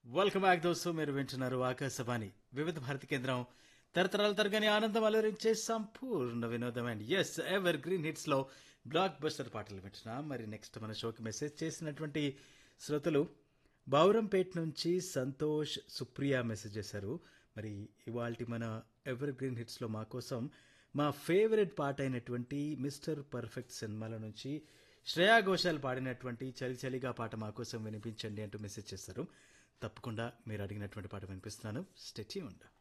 welcome back దోస్తు మీరు వింటున్నారు ఆకాశవాణి వివిధ భారతి కేంద్రం తరతరాల తరగని ఆనందం అలరించే సంపూర్ణ వినోదం అండ్ ఎస్ ఎవర్ గ్రీన్ హిట్స్ లో బ్లాక్ బస్టర్ పాటలు వింటున్నాం మరి నెక్స్ట్ మన షోకి మెసేజ్ చేసినటువంటి శ్రోతలు బౌరంపేట్ నుంచి సంతోష్ సుప్రియ మెసేజ్ చేశారు మరి ఇవాల్టి మన ఎవర్ గ్రీన్ హిట్స్ లో మా కోసం మా ఫేవరెట్ పాట అయినటువంటి మిస్టర్ పర్ఫెక్ట్ సినిమాల నుంచి శ్రేయా ఘోషాల్ పాడినటువంటి చలి చలిగా పాట మా కోసం వినిపించండి అంటూ మెసేజ్ చేస్తారు తప్పకుండా మీరు అడిగినటువంటి పాట వినిపిస్తున్నాను స్టెచ్యూ ఉండ